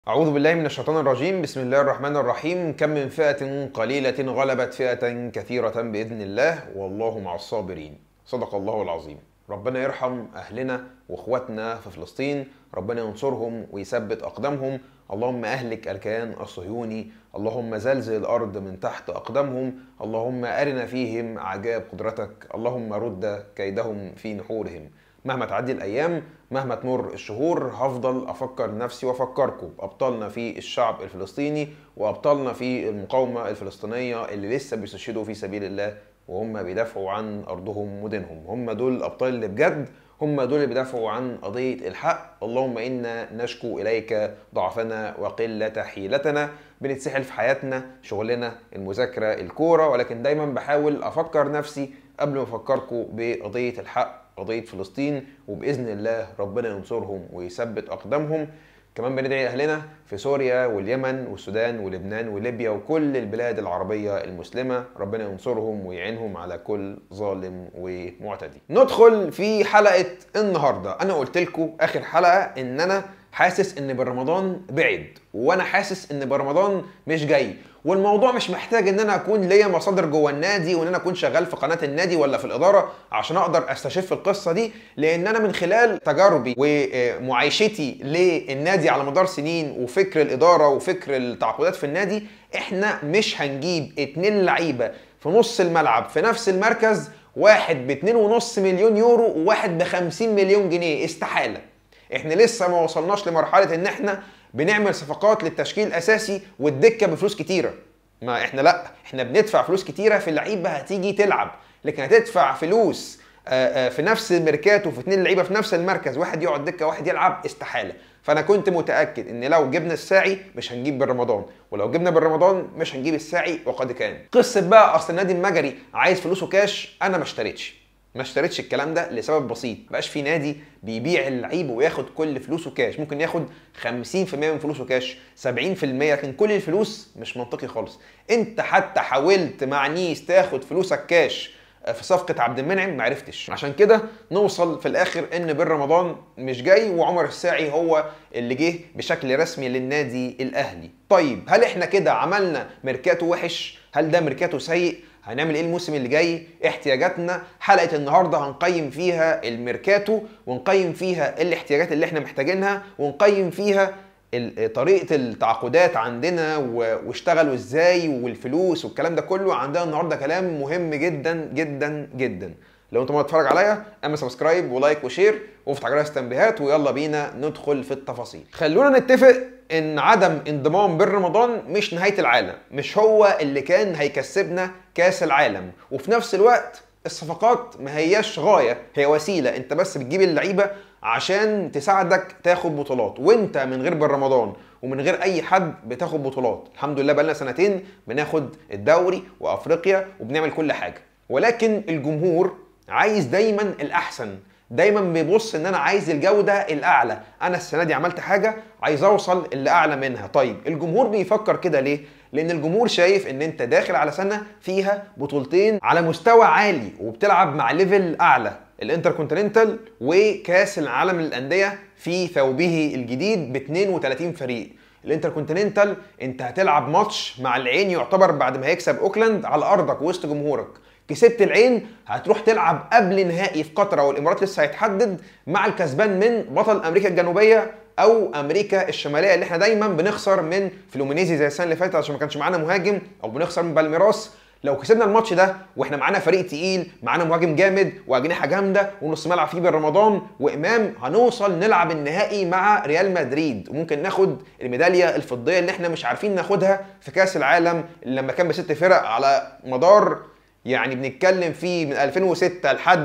أعوذ بالله من الشيطان الرجيم بسم الله الرحمن الرحيم كم من فئة قليلة غلبت فئة كثيرة بإذن الله والله مع الصابرين صدق الله العظيم ربنا يرحم أهلنا وإخواتنا في فلسطين ربنا ينصرهم ويثبت أقدامهم اللهم أهلك الكيان الصهيوني اللهم زلزل الأرض من تحت أقدامهم اللهم أرنا فيهم عجائب قدرتك اللهم رد كيدهم في نحورهم مهما تعدي الايام مهما تمر الشهور هفضل افكر نفسي وافكركم بابطالنا في الشعب الفلسطيني وابطالنا في المقاومه الفلسطينيه اللي لسه بيستشهدوا في سبيل الله وهم بيدافعوا عن ارضهم ودينهم هم دول الابطال اللي بجد هم دول اللي بيدافعوا عن قضية الحق اللهم إنا نشكو إليك ضعفنا وقلة حيلتنا بنتسحل في حياتنا شغلنا المذاكرة الكورة ولكن دايما بحاول أفكر نفسي قبل ما أفكركم بقضية الحق قضية فلسطين وبإذن الله ربنا ينصرهم ويثبت أقدامهم كمان بندعي أهلنا في سوريا واليمن والسودان ولبنان وليبيا وكل البلاد العربية المسلمة ربنا ينصرهم ويعينهم على كل ظالم ومعتدي ندخل في حلقة النهاردة أنا قلت لكم آخر حلقة إن أنا حاسس ان برمضان بعد وانا حاسس ان برمضان مش جاي والموضوع مش محتاج ان انا اكون ليا مصادر جوه النادي وان انا اكون شغال في قناه النادي ولا في الاداره عشان اقدر استشف القصه دي لان انا من خلال تجاربي ومعايشتي للنادي على مدار سنين وفكر الاداره وفكر التعاقدات في النادي احنا مش هنجيب اتنين لعيبه في نص الملعب في نفس المركز واحد ب 2.5 مليون يورو وواحد ب 50 مليون جنيه استحاله احنا لسه ما وصلناش لمرحله ان احنا بنعمل صفقات للتشكيل الاساسي والدكه بفلوس كتيره ما احنا لا احنا بندفع فلوس كتيره في لعيبه هتيجي تلعب لكن هتدفع فلوس في نفس الميركاتو في اتنين لعيبه في نفس المركز واحد يقعد دكه واحد يلعب استحاله فانا كنت متاكد ان لو جبنا الساعي مش هنجيب بالرمضان ولو جبنا بالرمضان مش هنجيب الساعي وقد كان قصه بقى اصل النادي المجري عايز فلوسه كاش انا ما اشتريتش ما اشتريتش الكلام ده لسبب بسيط مبقاش في نادي بيبيع اللعيب وياخد كل فلوسه كاش ممكن ياخد 50% من فلوسه كاش 70% لكن كل الفلوس مش منطقي خالص انت حتى حاولت مع نيس تاخد فلوسك كاش في صفقة عبد المنعم ما عرفتش عشان كده نوصل في الاخر ان بن رمضان مش جاي وعمر الساعي هو اللي جه بشكل رسمي للنادي الاهلي طيب هل احنا كده عملنا ميركاتو وحش هل ده ميركاتو سيء هنعمل ايه الموسم اللي جاي احتياجاتنا حلقه النهارده هنقيم فيها الميركاتو ونقيم فيها الاحتياجات اللي احنا محتاجينها ونقيم فيها طريقه التعاقدات عندنا واشتغلوا ازاي والفلوس والكلام ده كله عندنا النهارده كلام مهم جدا جدا جدا لو انت ما بتتفرج عليا اعمل سبسكرايب ولايك وشير وافتح جرس التنبيهات ويلا بينا ندخل في التفاصيل خلونا نتفق ان عدم انضمام بن رمضان مش نهايه العالم مش هو اللي كان هيكسبنا كاس العالم وفي نفس الوقت الصفقات ما هياش غايه هي وسيله انت بس بتجيب اللعيبه عشان تساعدك تاخد بطولات وانت من غير بن رمضان ومن غير اي حد بتاخد بطولات الحمد لله بقالنا سنتين بناخد الدوري وافريقيا وبنعمل كل حاجه ولكن الجمهور عايز دايما الاحسن دايما بيبص ان انا عايز الجوده الاعلى انا السنه دي عملت حاجه عايز اوصل اللي اعلى منها طيب الجمهور بيفكر كده ليه لان الجمهور شايف ان انت داخل على سنه فيها بطولتين على مستوى عالي وبتلعب مع ليفل اعلى الانتر كونتيننتال وكاس العالم للانديه في ثوبه الجديد ب 32 فريق الانتر كونتيننتال انت هتلعب ماتش مع العين يعتبر بعد ما هيكسب اوكلاند على ارضك وسط جمهورك كسبت العين هتروح تلعب قبل نهائي في قطر او الامارات لسه هيتحدد مع الكسبان من بطل امريكا الجنوبيه او امريكا الشماليه اللي احنا دايما بنخسر من فلومينيزي زي السنه اللي فاتت عشان ما كانش معانا مهاجم او بنخسر من بالميراس لو كسبنا الماتش ده واحنا معانا فريق تقيل معانا مهاجم جامد واجنحه جامده ونص ملعب فيه بن رمضان وامام هنوصل نلعب النهائي مع ريال مدريد وممكن ناخد الميداليه الفضيه اللي احنا مش عارفين ناخدها في كاس العالم لما كان بست فرق على مدار يعني بنتكلم فيه من 2006 لحد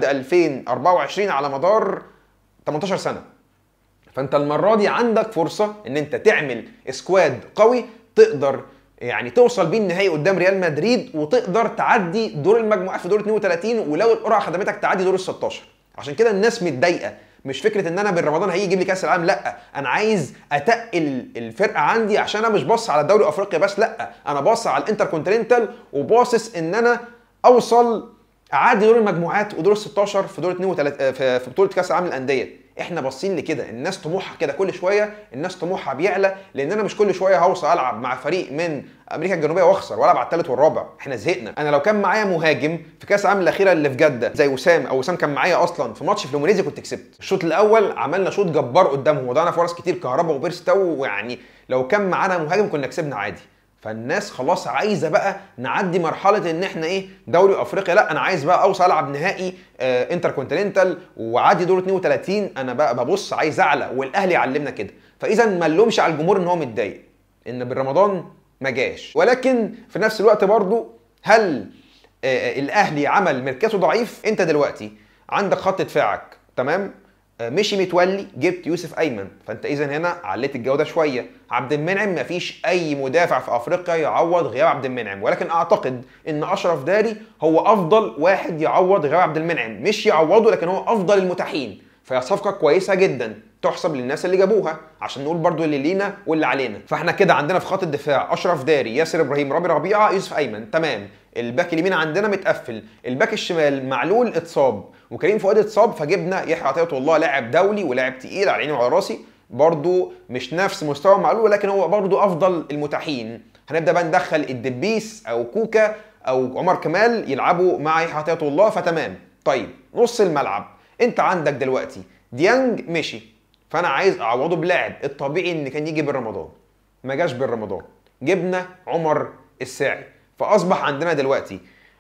2024 على مدار 18 سنه فانت المره دي عندك فرصه ان انت تعمل سكواد قوي تقدر يعني توصل بيه النهائي قدام ريال مدريد وتقدر تعدي دور المجموعات في دور 32 ولو القرعه خدمتك تعدي دور ال 16 عشان كده الناس متضايقه مش فكره ان انا بن رمضان هيجي يجيب لي كاس العالم لا انا عايز اتقل الفرقه عندي عشان انا مش باص على دوري افريقيا بس لا انا باص على الانتر كونتيننتال وباصص ان انا اوصل اعدي دور المجموعات ودور ال 16 في دور 32 في بطوله كاس العالم للانديه احنا باصين لكده الناس طموحها كده كل شويه الناس طموحها بيعلى لان انا مش كل شويه هوصل العب مع فريق من امريكا الجنوبيه واخسر والعب على الثالث والرابع احنا زهقنا انا لو كان معايا مهاجم في كاس العالم الاخيره اللي في جده زي وسام او وسام كان معايا اصلا في ماتش فلومينيزي كنت كسبت الشوط الاول عملنا شوط جبار قدامهم وضعنا فرص كتير كهربا وبيرس تو يعني لو كان معانا مهاجم كنا كسبنا عادي فالناس خلاص عايزه بقى نعدي مرحله ان احنا ايه دوري افريقيا لا انا عايز بقى اوصل العب نهائي آه انتر كونتيننتال وعادي دور 32 انا بقى ببص عايز اعلى والاهلي علمنا كده فاذا ما نلومش على الجمهور ان هو متضايق ان بالرمضان ما جاش ولكن في نفس الوقت برضو هل آه الاهلي عمل ميركاتو ضعيف انت دلوقتي عندك خط دفاعك تمام مشي متولي جبت يوسف ايمن فانت اذا هنا عليت الجوده شويه عبد المنعم مفيش اي مدافع في افريقيا يعوض غياب عبد المنعم ولكن اعتقد ان اشرف داري هو افضل واحد يعوض غياب عبد المنعم مش يعوضه لكن هو افضل المتاحين فهي صفقه كويسه جدا تحسب للناس اللي جابوها عشان نقول برضو اللي لينا واللي علينا فاحنا كده عندنا في خط الدفاع اشرف داري ياسر ابراهيم رامي ربيعه يوسف ايمن تمام الباك اليمين عندنا متقفل الباك الشمال معلول اتصاب وكريم فؤاد اتصاب فجبنا يحيى عطيه الله لاعب دولي ولاعب تقيل على عيني وعلى راسي برضو مش نفس مستوى معلول ولكن هو برضو افضل المتاحين هنبدا بقى ندخل الدبيس او كوكا او عمر كمال يلعبوا مع يحيى عطيه الله فتمام طيب نص الملعب انت عندك دلوقتي ديانج مشي فانا عايز اعوضه بلاعب الطبيعي ان كان يجي بالرمضان ما جاش بالرمضان جبنا عمر الساعي فاصبح عندنا دلوقتي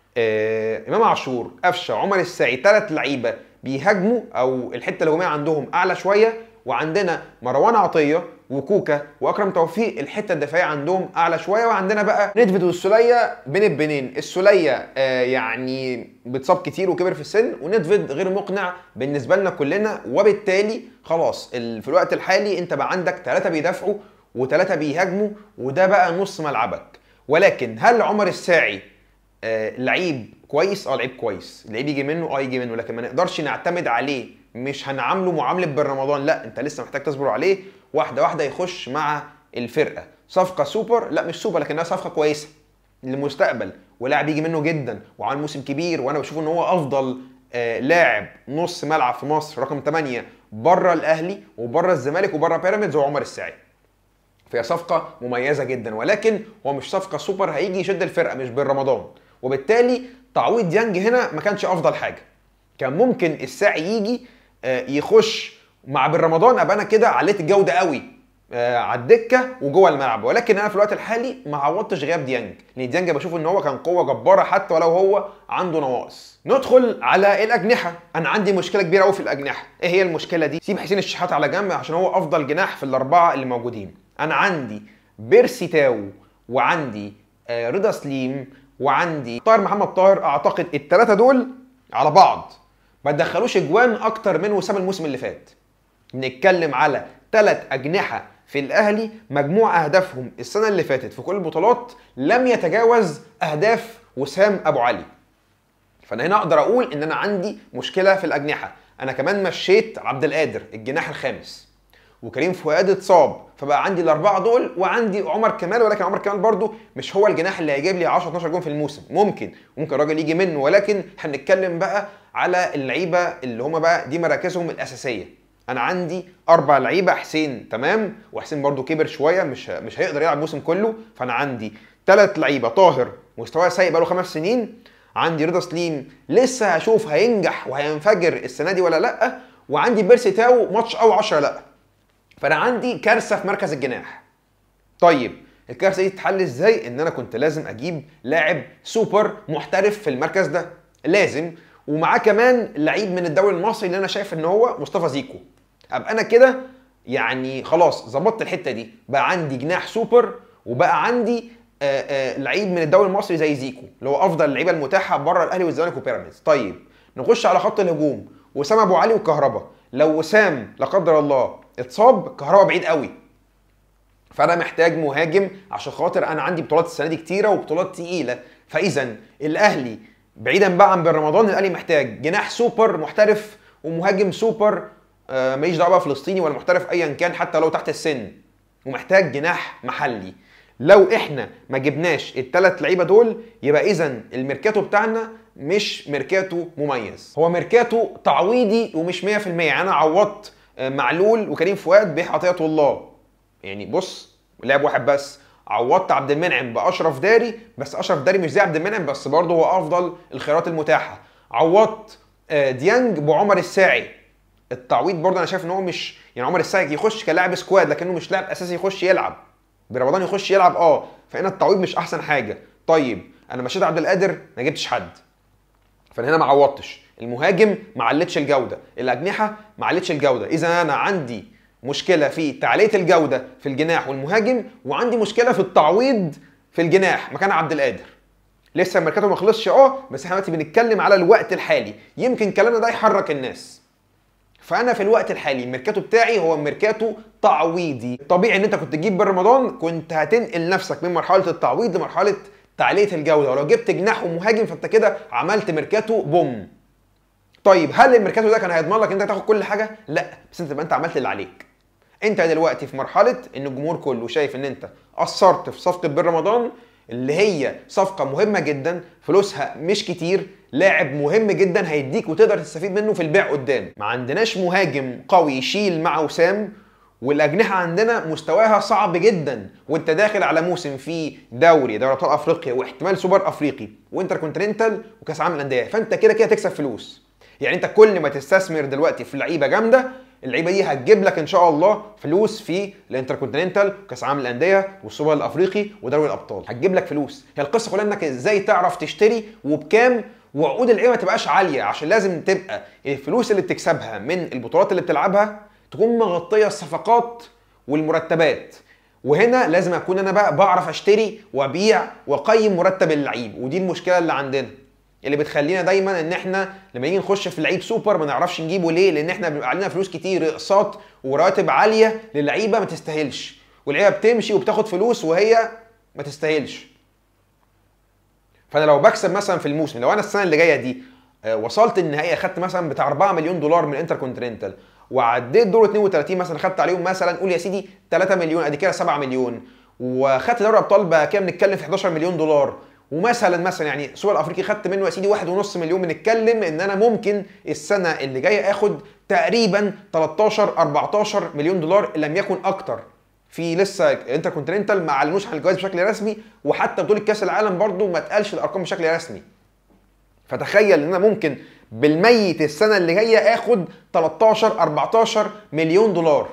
آه امام عاشور قفشه عمر الساعي ثلاث لعيبه بيهاجموا او الحته الهجوميه عندهم اعلى شويه وعندنا مروان عطيه وكوكا واكرم توفيق الحته الدفاعيه عندهم اعلى شويه وعندنا بقى ندفد والسوليه بين البنين السوليه آه يعني بتصاب كتير وكبر في السن وندفد غير مقنع بالنسبه لنا كلنا وبالتالي خلاص في الوقت الحالي انت بقى عندك ثلاثه بيدافعوا وثلاثه بيهاجموا وده بقى نص ملعبك ولكن هل عمر الساعي آه لعيب كويس اه لعيب كويس لعيب يجي منه اه يجي منه لكن ما نقدرش نعتمد عليه مش هنعامله معامله بالرمضان لا انت لسه محتاج تصبر عليه واحده واحده يخش مع الفرقه صفقه سوبر لا مش سوبر لكنها صفقه كويسه للمستقبل ولاعب يجي منه جدا وعامل موسم كبير وانا بشوف ان هو افضل آه لاعب نص ملعب في مصر رقم 8 بره الاهلي وبره الزمالك وبره بيراميدز هو عمر الساعي فهي صفقة مميزة جدا ولكن هو مش صفقة سوبر هيجي يشد الفرقة مش بالرمضان وبالتالي تعويض يانج هنا ما كانش افضل حاجة كان ممكن الساعي يجي يخش مع بالرمضان ابقى انا كده عليت الجوده قوي على الدكه وجوه الملعب ولكن انا في الوقت الحالي ما عوضتش غياب ديانج لان ديانج بشوف ان هو كان قوه جباره حتى ولو هو عنده نواقص ندخل على الاجنحه انا عندي مشكله كبيره قوي في الاجنحه ايه هي المشكله دي سيب حسين الشحات على جنب عشان هو افضل جناح في الاربعه اللي موجودين انا عندي بيرسي تاو وعندي رضا سليم وعندي طاهر محمد طاهر اعتقد الثلاثه دول على بعض ما تدخلوش اجوان اكتر من وسام الموسم اللي فات بنتكلم على ثلاث اجنحه في الاهلي مجموع اهدافهم السنه اللي فاتت في كل البطولات لم يتجاوز اهداف وسام ابو علي فانا هنا اقدر اقول ان انا عندي مشكله في الاجنحه انا كمان مشيت عبد القادر الجناح الخامس وكريم فؤاد اتصاب فبقى عندي الاربعه دول وعندي عمر كمال ولكن عمر كمال برضو مش هو الجناح اللي هيجيب لي 10 12 جون في الموسم ممكن ممكن الراجل يجي منه ولكن هنتكلم بقى على اللعيبه اللي هم بقى دي مراكزهم الاساسيه انا عندي اربع لعيبه حسين تمام وحسين برضو كبر شويه مش مش هيقدر يلعب الموسم كله فانا عندي ثلاث لعيبه طاهر مستواه سيء بقاله خمس سنين عندي رضا سليم لسه هشوف هينجح وهينفجر السنه دي ولا لا وعندي بيرسي تاو ماتش او 10 لا فانا عندي كارثه في مركز الجناح طيب الكارثه دي تتحل ازاي ان انا كنت لازم اجيب لاعب سوبر محترف في المركز ده لازم ومعاه كمان لعيب من الدوري المصري اللي انا شايف ان هو مصطفى زيكو ابقى انا كده يعني خلاص ظبطت الحته دي بقى عندي جناح سوبر وبقى عندي آآ آآ لعيب من الدوري المصري زي زيكو اللي هو افضل اللعيبه المتاحه بره الاهلي والزمالك وبيراميدز طيب نخش على خط الهجوم وسام ابو علي وكهربا لو وسام لا قدر الله اتصاب كهربا بعيد قوي فانا محتاج مهاجم عشان خاطر انا عندي بطولات السنه دي كتيره وبطولات تقيله فاذا الاهلي بعيدا بقى عن بن رمضان الاهلي محتاج جناح سوبر محترف ومهاجم سوبر آه ماليش دعوه فلسطيني ولا محترف ايا كان حتى لو تحت السن ومحتاج جناح محلي لو احنا ما جبناش الثلاث لعيبه دول يبقى اذا الميركاتو بتاعنا مش ميركاتو مميز هو ميركاتو تعويضي ومش 100% يعني انا عوضت آه، معلول وكريم فؤاد بعطيه الله يعني بص لعب واحد بس عوضت عبد المنعم باشرف داري بس اشرف داري مش زي عبد المنعم بس برضه هو افضل الخيارات المتاحه عوضت آه، ديانج بعمر الساعي التعويض برضه انا شايف ان هو مش يعني عمر الساعي يخش كلاعب سكواد لكنه مش لاعب اساسي يخش يلعب برمضان يخش يلعب اه فهنا التعويض مش احسن حاجه طيب انا مشيت عبد القادر ما جبتش حد فانا هنا ما عوضتش المهاجم ما علتش الجوده الاجنحه ما علتش الجوده اذا انا عندي مشكله في تعليه الجوده في الجناح والمهاجم وعندي مشكله في التعويض في الجناح مكان عبد القادر لسه الميركاتو ما خلصش اه بس احنا دلوقتي بنتكلم على الوقت الحالي يمكن كلامنا ده يحرك الناس فانا في الوقت الحالي الميركاتو بتاعي هو ميركاتو تعويضي طبيعي ان انت كنت تجيب بين رمضان كنت هتنقل نفسك من مرحله التعويض لمرحله تعليه الجوده ولو جبت جناح ومهاجم فانت كده عملت ميركاتو بوم طيب هل الميركاتو ده كان هيضمن لك ان انت تاخد كل حاجه لا بس انت تبقى انت عملت اللي عليك انت دلوقتي في مرحله ان الجمهور كله شايف ان انت قصرت في صفقه بن رمضان اللي هي صفقه مهمه جدا فلوسها مش كتير لاعب مهم جدا هيديك وتقدر تستفيد منه في البيع قدام ما عندناش مهاجم قوي يشيل مع وسام والاجنحه عندنا مستواها صعب جدا وانت داخل على موسم فيه دوري دوري ابطال افريقيا واحتمال سوبر افريقي وانتر كونتيننتال وكاس عالم الانديه فانت كده كده تكسب فلوس يعني انت كل ما تستثمر دلوقتي في لعيبه جامده اللعيبه دي هتجيب لك ان شاء الله فلوس في الانتركونتيننتال وكاس عالم الانديه والسوبر الافريقي ودوري الابطال هتجيب لك فلوس هي القصه كلها انك ازاي تعرف تشتري وبكام وعقود اللعيبه ما تبقاش عاليه عشان لازم تبقى الفلوس اللي بتكسبها من البطولات اللي بتلعبها تكون مغطيه الصفقات والمرتبات وهنا لازم اكون انا بقى بعرف اشتري وابيع واقيم مرتب اللعيب ودي المشكله اللي عندنا اللي بتخلينا دايما ان احنا لما نيجي نخش في لعيب سوبر ما نعرفش نجيبه ليه لان احنا بيبقى علينا فلوس كتير اقساط وراتب عاليه للعيبه ما تستاهلش واللعيبه بتمشي وبتاخد فلوس وهي ما تستاهلش فانا لو بكسب مثلا في الموسم لو انا السنه اللي جايه دي آه، وصلت النهائي اخدت مثلا بتاع 4 مليون دولار من انتر كونتيننتال وعديت دور 32 مثلا خدت عليهم مثلا قول يا سيدي 3 مليون ادي كده 7 مليون وخدت دوري ابطال بقى كده بنتكلم في 11 مليون دولار ومثلا مثلا يعني سوبر الافريقي خدت منه يا سيدي 1.5 مليون بنتكلم ان انا ممكن السنه اللي جايه اخد تقريبا 13 14 مليون دولار ان لم يكن اكتر في لسه انتر كونتيننتال ما اعلنوش عن الجوائز بشكل رسمي وحتى بطوله كاس العالم برضو ما اتقالش الارقام بشكل رسمي فتخيل ان انا ممكن بالميت السنه اللي جايه اخد 13 14 مليون دولار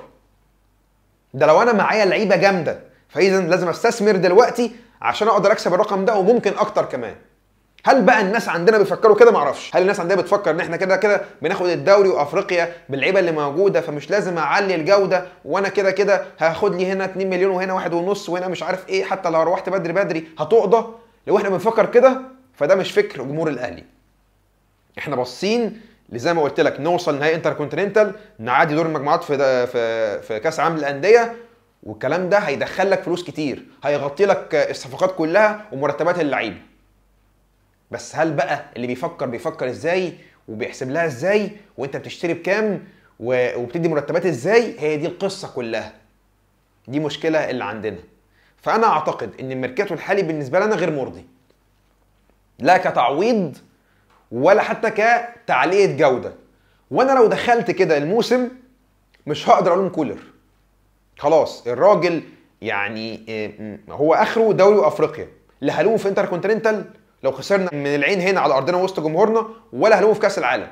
ده لو انا معايا لعيبه جامده فاذا لازم استثمر دلوقتي عشان اقدر اكسب الرقم ده وممكن اكتر كمان هل بقى الناس عندنا بيفكروا كده معرفش هل الناس عندنا بتفكر ان احنا كده كده بناخد الدوري وافريقيا باللعيبه اللي موجوده فمش لازم اعلي الجوده وانا كده كده هاخد لي هنا 2 مليون وهنا واحد ونص وهنا مش عارف ايه حتى لو روحت بدري بدري هتقضى لو احنا بنفكر كده فده مش فكر جمهور الاهلي احنا باصين زي ما قلت لك نوصل نهائي انتر كونتيننتال نعدي دور المجموعات في في في كاس عالم الانديه والكلام ده هيدخل لك فلوس كتير هيغطي لك الصفقات كلها ومرتبات اللعيبه بس هل بقى اللي بيفكر بيفكر ازاي وبيحسب لها ازاي وانت بتشتري بكام و- وبتدي مرتبات ازاي هي دي القصه كلها دي مشكله اللي عندنا فانا اعتقد ان الميركاتو الحالي بالنسبه لنا غير مرضي لا كتعويض ولا حتى كتعلية جودة وانا لو دخلت كده الموسم مش هقدر الوم كولر خلاص الراجل يعني إيه، هو اخره دوري وافريقيا لا هلومه في انتر كونتيننتال لو خسرنا من العين هنا على ارضنا وسط جمهورنا ولا هلومه في كاس العالم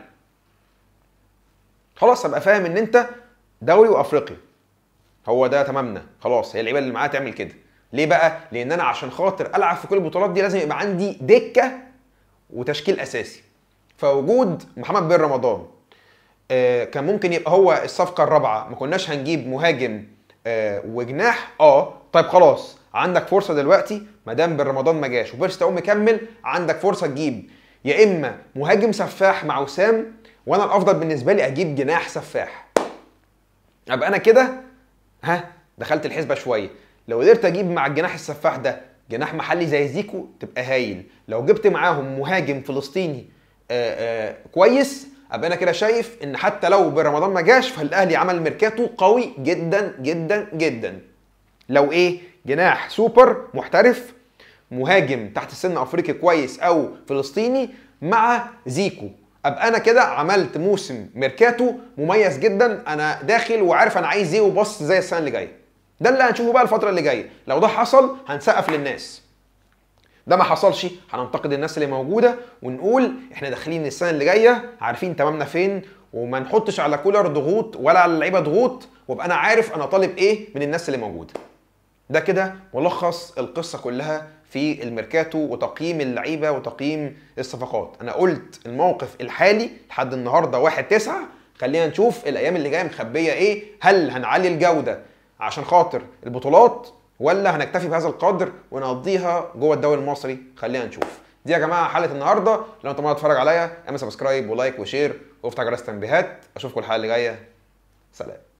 خلاص ابقى فاهم ان انت دوري وافريقيا هو ده تمامنا خلاص هي اللعيبه اللي معاها تعمل كده ليه بقى لان انا عشان خاطر العب في كل البطولات دي لازم يبقى عندي دكه وتشكيل اساسي فوجود محمد بن رمضان آه، كان ممكن يبقى هو الصفقه الرابعه ما كناش هنجيب مهاجم آه، وجناح اه طيب خلاص عندك فرصه دلوقتي ما دام بن رمضان ما جاش وبيرس تقوم مكمل عندك فرصه تجيب يا اما مهاجم سفاح مع وسام وانا الافضل بالنسبه لي اجيب جناح سفاح ابقى انا كده ها دخلت الحسبه شويه لو قدرت اجيب مع الجناح السفاح ده جناح محلي زي زيكو تبقى هايل لو جبت معاهم مهاجم فلسطيني آآ آآ كويس ابقى انا كده شايف ان حتى لو برمضان ما جاش فالاهلي عمل ميركاتو قوي جدا جدا جدا لو ايه جناح سوبر محترف مهاجم تحت السن افريقي كويس او فلسطيني مع زيكو ابقى انا كده عملت موسم ميركاتو مميز جدا انا داخل وعارف انا عايز ايه وبص زي السنه اللي جايه ده اللي هنشوفه بقى الفتره اللي جايه لو ده حصل هنسقف للناس ده ما حصلش هننتقد الناس اللي موجوده ونقول احنا داخلين السنه اللي جايه عارفين تمامنا فين وما نحطش على كولر ضغوط ولا على اللعيبه ضغوط وابقى انا عارف انا طالب ايه من الناس اللي موجوده ده كده ملخص القصه كلها في الميركاتو وتقييم اللعيبه وتقييم الصفقات انا قلت الموقف الحالي لحد النهارده 1 9 خلينا نشوف الايام اللي جايه مخبيه ايه هل هنعلي الجوده عشان خاطر البطولات ولا هنكتفي بهذا القدر ونقضيها جوه الدوري المصري خلينا نشوف دي يا جماعه حلقه النهارده لو انت ما تتفرج عليا اعمل سبسكرايب ولايك وشير وافتح جرس التنبيهات اشوفكم الحلقه اللي جايه سلام